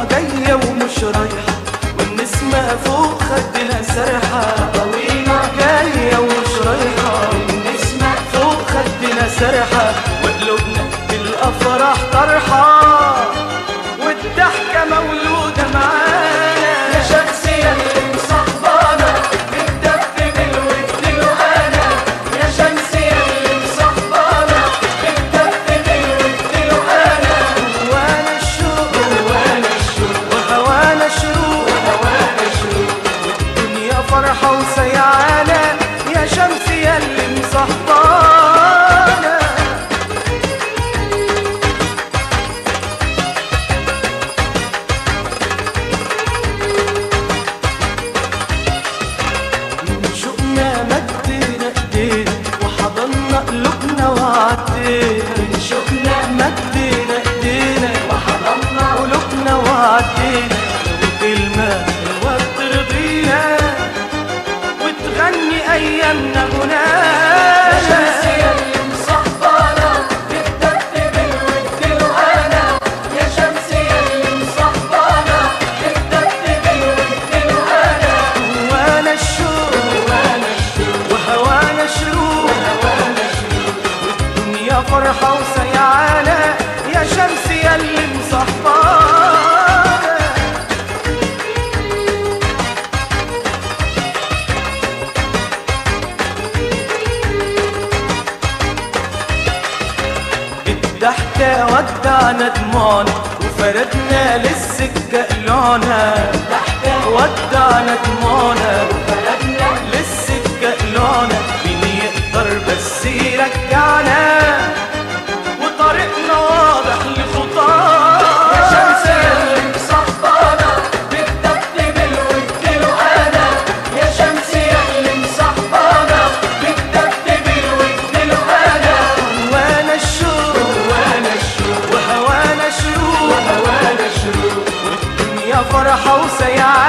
جاية ومش رايحة والنسمة فوق خدنا سرحة طويلة جاية ومش رايحة نسمة فوق خدنا سرحة وقلوبنا بالأفراح طرحة والضحكة مولودة معانا يا شمسية اللي مصحبانا بتدف بالود الوهانة يا شمسية اللي مصحبانا بتدف بالود الوهانة وانا الشوق وانا الشوق وهوانا شروق وانا الشوق الدنيا فرحة وسيعانة يا شمس يا اللي مصحبانا من شوقنا مدينا ايدينا وحضنا قلوبنا وعدينا من شوقنا مدينا ايدينا وحضنا قلوبنا وعدينا لو كلمة حلوة ترضينا وتغني أيامنا يا غنانا شمسية اللي مصحبانا بتدف بالود الوهانة يا شمسية اللي مصحبانا بتدف بالود الوهانة وانا الشوق وانا الشوق وهوانا شروق وانا الشوق الدنيا فرحة وسيعانة يا شمس يا اللي مصحبانا الضحكة ودعنا دموعنا وفردنا للسكة قلونا ودعنا دموعنا بلدنا للسكة قلونا مين يقدر بس يرجعنا وطريقنا واضح يا لخطانا شمسية اللي مصحبانا بتدف بالود الوهانة يا شمسية اللي مصحبانا بتدف بالود الوهانة وانا الشوق وانا الشوق وهوانا شروق وانا الشوق والدنيا فرحة وسيعانة